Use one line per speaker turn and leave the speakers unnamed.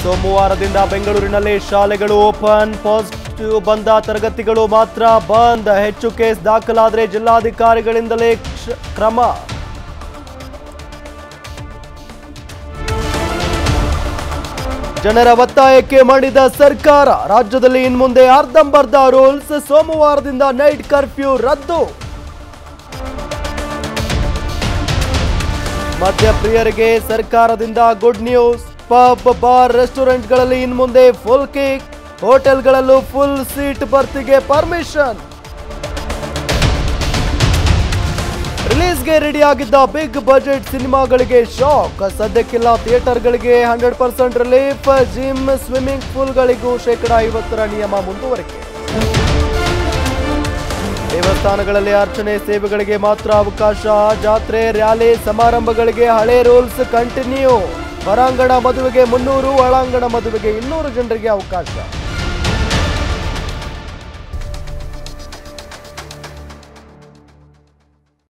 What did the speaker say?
ಸೋಮವಾರದಿಂದ ಬೆಂಗಳೂರಿನಲ್ಲಿ ಶಾಲೆಗಳು ಓಪನ್ ಪಾಸಿಟಿವ್ ಬಂದ ತರಗತಿಗಳು ಮಾತ್ರ ಬಂದ್ ಹೆಚ್ಚು ಕೇಸ್ ದಾಖಲಾದರೆ ಜಿಲ್ಲಾಧಿಕಾರಿಗಳಿಂದಲೇ ಕ್ಷ- ಕ್ರಮ ಜನರ ಒತ್ತಾಯಕ್ಕೆ ಮಾಡಿದ ಸರ್ಕಾರ ರಾಜ್ಯದಲ್ಲಿ ಇನ್ಮುಂದೆ ಅರ್ಧಂಬರ್ಧ ರೂಲ್ಸ್ ಸೋಮವಾರದಿಂದ ನೈಟ್ ಕರ್ಫ್ಯೂ ರದ್ದು ಮದ್ಯಪ್ರಿಯರಿಗೆ ಸರ್ಕಾರದಿಂದ ಗುಡ್ ನ್ಯೂಸ್ ಪಬ್ ಬಾರ್ ರೆಸ್ಟೋರೆಂಟ್ಗಳಲ್ಲಿ ಇನ್ಮುಂದೆ ಫುಲ್ ಕೇಕ್ ಹೋಟೆಲ್ಗಳಲ್ಲೂ ಫುಲ್ ಸೀಟ್ ಬರ್ತಿಗೆ ಪರ್ಮಿಷನ್ ರಿಲೀಸ್ಗೆ ರೆಡಿಯಾಗಿದ್ದ ಬಿಗ್ ಬಜೆಟ್ ಸಿನಿಮಾಗಳಿಗೆ ಶಾಕ್ ಸದ್ಯಕ್ಕಿಲ್ಲ ಥಿಯೇಟರ್ಗಳಿಗೆ hundred percent relief gym swimming ಪೂಲ್ಗಳಿಗೂ ಶೇಕಡ ಐವತ್ತರ ನಿಯಮ ಮುಂದುವರಿಕೆ ದೇವಸ್ಥಾನಗಳಲ್ಲಿ ಅರ್ಚನೆ ಸೇವೆಗಳಿಗೆ ಮಾತ್ರ ಅವಕಾಶ ಜಾತ್ರೆ ರ್ಯಾಲಿ ಸಮಾರಂಭಗಳಿಗೆ ಹಳೆ ರೂಲ್ಸ್ ಕಂಟಿನ್ಯೂ ಹೊರಾಂಗಣ ಮದುವೆಗೆ ಮುನ್ನೂರು ಒಳಾಂಗಣ ಮದುವೆಗೆ ಇನ್ನೂರು ಜನರಿಗೆ ಅವಕಾಶ